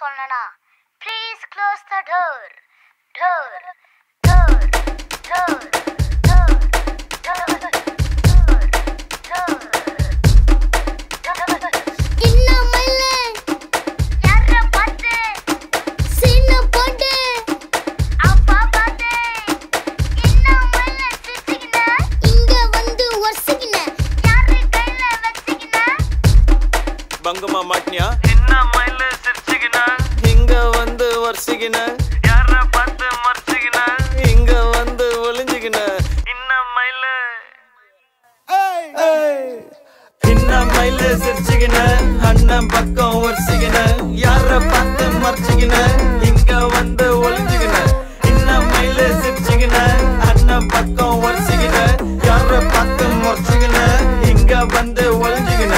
சொல்லணும்னா please close the door door door door door பங்கமா மாட்டினியா என்ன மயில சிரிச்சுக்கின இங்க வந்து வரிசைக்கின யார பார்த்து மறைச்சுக்கின இங்க வந்து ஒளிஞ்சுக்கின என்ன மயில சின்ன மயில சிரிச்சுக்கின அண்ணன் பக்கம் வரிசைக்கின யார பார்த்து மறைச்சுக்கின இங்க வந்து ஒளிஞ்சுக்கின சின்ன மயில சிரிச்சுக்கின அண்ணன் பக்கம் வரிசைக்கின யார பார்த்து மறைச்சுக்கின இங்க வந்து ஒளிஞ்சுக்கின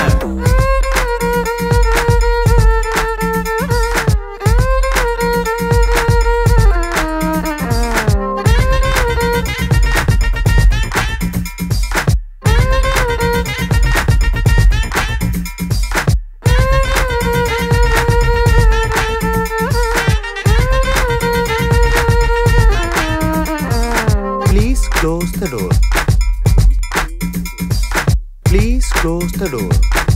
Please close the door. Please close the door.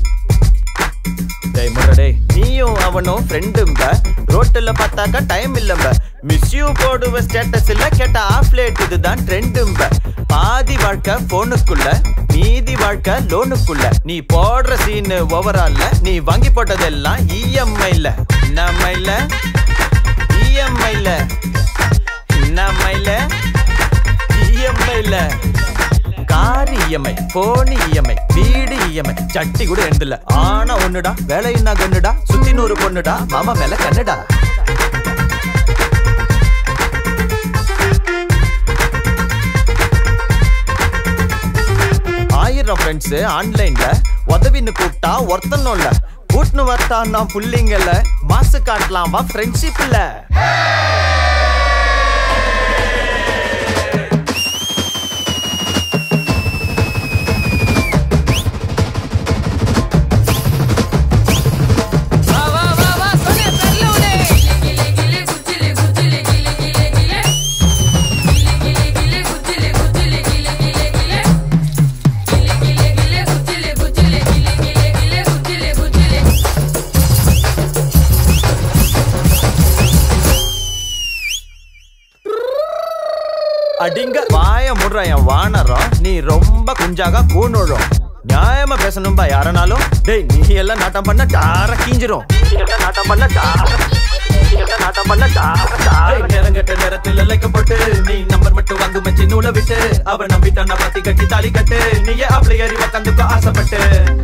டேய் முரடே நீயும் அவனும் ஃப்ரெண்டும்ப ரோட்டுல பார்த்தாக்கா டைம் இல்லம்ப மிஸ் யூ போடுவ ஸ்டேட்டஸ் இல்ல கேட்ட ஆஃப் லேட் இதுதான் ட்ரெண்டும்ப பாதி வாழ்க்கை போனுக்குள்ள மீதி வாழ்க்கை லோனுக்குள்ள நீ போடுற சீனு ஓவரால்ல நீ வாங்கி போட்டதெல்லாம் இஎம்ஐல என்னம்மைல இஎம்ஐல என்னம்மைல இஎம்ஐல கார் இஎம்ஐ போன் இஎம்ஐ வீடு இஎம்ஐ சட்டி கூட எழுந்தல ஆனா ஒண்ணுடா வேலையின்னா கண்ணுடா சுத்தி நூறு பொண்ணுடா மாமா மேல கண்ணுடா ஆயிரம் ஃப்ரெண்ட்ஸ் ஆன்லைன்ல உதவின்னு கூப்பிட்டா ஒருத்தனும் இல்ல கூட்டுன்னு வரட்டா நான் புள்ளிங்கல்ல மாசு காட்டலாம் வா ஃப்ரெண்ட்ஷிப் இல்ல வா வா வா வா சொன்னே தெரியல கிலே கிலே குச்சிலே குச்சிலே கிலே கிலே கிலே கிலே கிலே கிலே குச்சிலே குச்சிலே கிலே கிலே கிலே கிலே கிலே கிலே குச்சிலே குச்சிலே கிலே கிலே கிலே குச்சிலே குச்சிலே அடிங்க வாய முடுற என் வானரம் நீ ரொம்ப குஞ்சாக கூணுழும் நியாயமா பேசணும்பா யாரனாலும் டேய் நீ எல்லாம் நாட்டம் பண்ண டார கீஞ்சிரும் நீ எல்லாம் நாட்டம் பண்ண டார நீ எல்லாம் நாட்டம் பண்ண டார டார நேரங்கட்ட நேரத்துல லைக்கப்பட்டு நீ நம்பர் மட்டும் வாங்கு மச்சி நூலை விட்டு அவ நம்பிட்டான பத்தி கட்டி தாலி கட்டு நீயே அப்படி ஏறி உக்காந்துக்கோ ஆசைப்பட்டு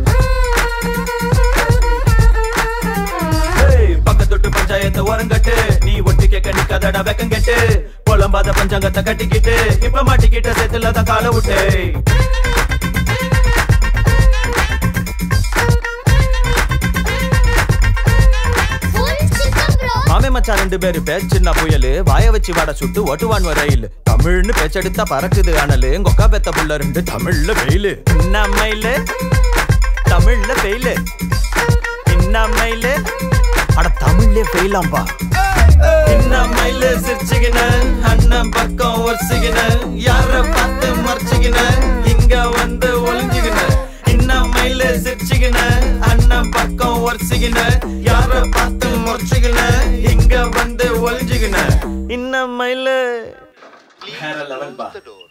ஏய், பக்கத்தொட்டு பஞ்சாயத்தை ஓரங்கட்டு நீ ஒட்டு கேட்க நிக்காதடா வெக்கம் கெட்டு புலம்பாத பஞ்சாங்கத்தை கட்டிக்கிட்டு இப்ப மாட்டிக்கிட்ட சேத்துல தான் கால விட்டு மாமே மச்சான் ரெண்டு பேரு பேர் சின்ன புயலு வாய வச்சு வாட சுட்டு ஓட்டுவான் ரயில் தமிழ்னு பேச்செடுத்தா பறக்குது அனலு கொக்கா பெத்த புள்ள ரெண்டு தமிழ்ல வெயிலு இன்னமையில தமிழ்ல வெயிலு இன்னமையில அட தமிழ்ல ஃபெயிலாம்பா இன்னமையில சிரிச்சுக்கின அண்ணன் பக்கம் ஒரிச்சுக்கின யார பார்த்து மறைச்சுக்கின இங்க வந்து ஒளிஞ்சுக்கின இன்னமையில சிரிச்சுக்கின அண்ணன் பக்கம் ஒரிச்சுக்கின யார பார்த்து முறைச்சுக்கின இங்க வந்து ஒளிஞ்சுக்கின இன்னமையில வேற லெவல் பா